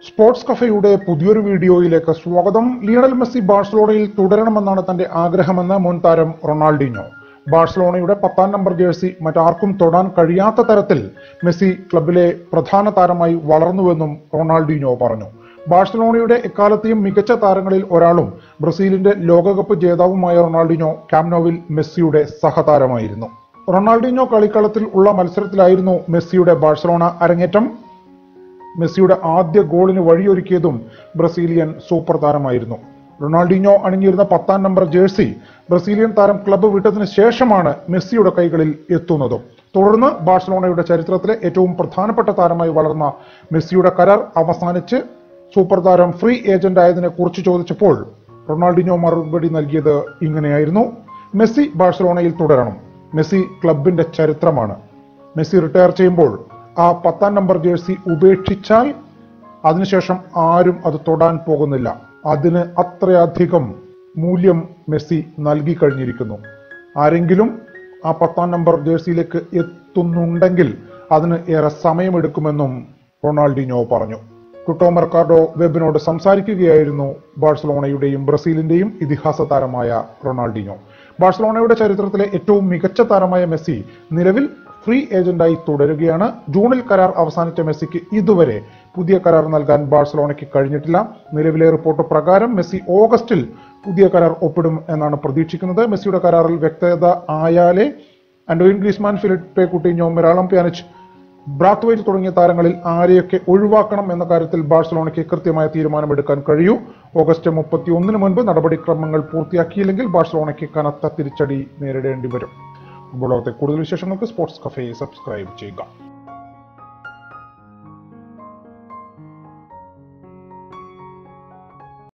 sports കഫയുടെ പുതിയൊരു വീഡിയോയിലേക്ക് സ്വാഗതം ലിയണൽ മെസ്സി ബാഴ്സലോണയിൽ തുടരണമെന്നാണ് തന്റെ ആഗ്രഹമെന്ന് മുൻ താരം റൊണാൾഡിനോ ബാഴ്സലോണയുടെ പത്താം നമ്പർ ജേഴ്സി മറ്റാർക്കും തൊടാൻ കഴിയാത്ത തരത്തിൽ മെസ്സി ക്ലബിലെ പ്രധാന താരമായി വളർന്നുവെന്നും റൊണാൾഡിനോ പറഞ്ഞു ബാഴ്സലോണയുടെ എക്കാലത്തെയും മികച്ച താരങ്ങളിൽ ഒരാളും ബ്രസീലിന്റെ ലോകകപ്പ് ജേതാവുമായ റൊണാൾഡിനോ ക്യാമ്നോവിൽ മെസ്സിയുടെ സഹതാരമായിരുന്നു റൊണാൾഡിനോ കളിക്കളത്തിൽ ഉള്ള മത്സരത്തിലായിരുന്നു മെസ്സിയുടെ ബാഴ്സലോണ അരങ്ങേറ്റം മെസ്സിയുടെ ആദ്യ ഗോളിന് വഴിയൊരുക്കിയതും ബ്രസീലിയൻ സൂപ്പർ താരമായിരുന്നു റൊണാൾഡിനോ അണിഞ്ഞിരുന്ന പത്താം നമ്പർ ജേഴ്സി ബ്രസീലിയൻ താരം ക്ലബ്ബ് വിട്ടതിന് ശേഷമാണ് മെസ്സിയുടെ കൈകളിൽ എത്തുന്നതും തുടർന്ന് ബാഴ്സലോണയുടെ ചരിത്രത്തിലെ ഏറ്റവും പ്രധാനപ്പെട്ട താരമായി വളർന്ന മെസ്സിയുടെ കരാർ അവസാനിച്ച് സൂപ്പർ താരം ഫ്രീ ഏജന്റ് ആയതിനെ കുറിച്ച് ചോദിച്ചപ്പോൾ റൊണാൾഡിനോ മറുപടി നൽകിയത് ഇങ്ങനെയായിരുന്നു മെസ്സി ബാഴ്സലോണയിൽ തുടരണം മെസ്സി ക്ലബിന്റെ ചരിത്രമാണ് മെസ്സി റിട്ടയർ ചെയ്യുമ്പോൾ ആ പത്താം നമ്പർ ജേഴ്സി ഉപേക്ഷിച്ചാൽ അതിനുശേഷം ആരും അത് തൊടാൻ പോകുന്നില്ല അതിന് അത്രയധികം മൂല്യം മെസ്സി നൽകി കഴിഞ്ഞിരിക്കുന്നു ആരെങ്കിലും ആ പത്താം നമ്പർ ജേഴ്സിയിലേക്ക് എത്തുന്നുണ്ടെങ്കിൽ അതിന് ഏറെ സമയമെടുക്കുമെന്നും റൊണാൾഡിനോ പറഞ്ഞു ടുട്ടോ മെർക്കാഡോ വെബിനോട് സംസാരിക്കുകയായിരുന്നു ബാഴ്സലോണയുടെയും ബ്രസീലിന്റെയും ഇതിഹാസ താരമായ റൊണാൾഡിനോ ബാഴ്സലോണയുടെ ചരിത്രത്തിലെ ഏറ്റവും മികച്ച താരമായ മെസ്സി നിലവിൽ ഫ്രീ ഏജന്റായി തുടരുകയാണ് ജൂണിൽ കരാർ അവസാനിച്ച മെസ്സിക്ക് ഇതുവരെ പുതിയ കരാർ നൽകാൻ ബാഴ്സലോണയ്ക്ക് കഴിഞ്ഞിട്ടില്ല നിലവിലെ റിപ്പോർട്ട് പ്രകാരം മെസ്സി ഓഗസ്റ്റിൽ പുതിയ കരാർ ഒപ്പിടും എന്നാണ് പ്രതീക്ഷിക്കുന്നത് മെസ്സിയുടെ കരാറിൽ വ്യക്തത ആയാലേ Antoine Griezmann Philippe Coutinho Miralem Pjanic Braithwaite തുടങ്ങിയ താരങ്ങളിൽ ആരെയൊക്കെ ഒഴിവാക്കണം എന്ന കാര്യത്തിൽ ബാഴ്സലോണയ്ക്ക് കൃത്യമായ തീരുമാനമെടുക്കാൻ കഴിയൂ ഓഗസ്റ്റ് മുപ്പത്തി ഒന്നിന് മുൻപ് നടപടിക്രമങ്ങൾ പൂർത്തിയാക്കിയില്ലെങ്കിൽ ബാഴ്സലോണയ്ക്ക് കനത്ത തിരിച്ചടി നേരിടേണ്ടി വരും ഫുട്ബോൾ ലോകത്തെ കൂടുതൽ വിശേഷങ്ങൾക്ക് സ്പോർട്സ് കഫേ സബ്സ്ക്രൈബ് ചെയ്യുക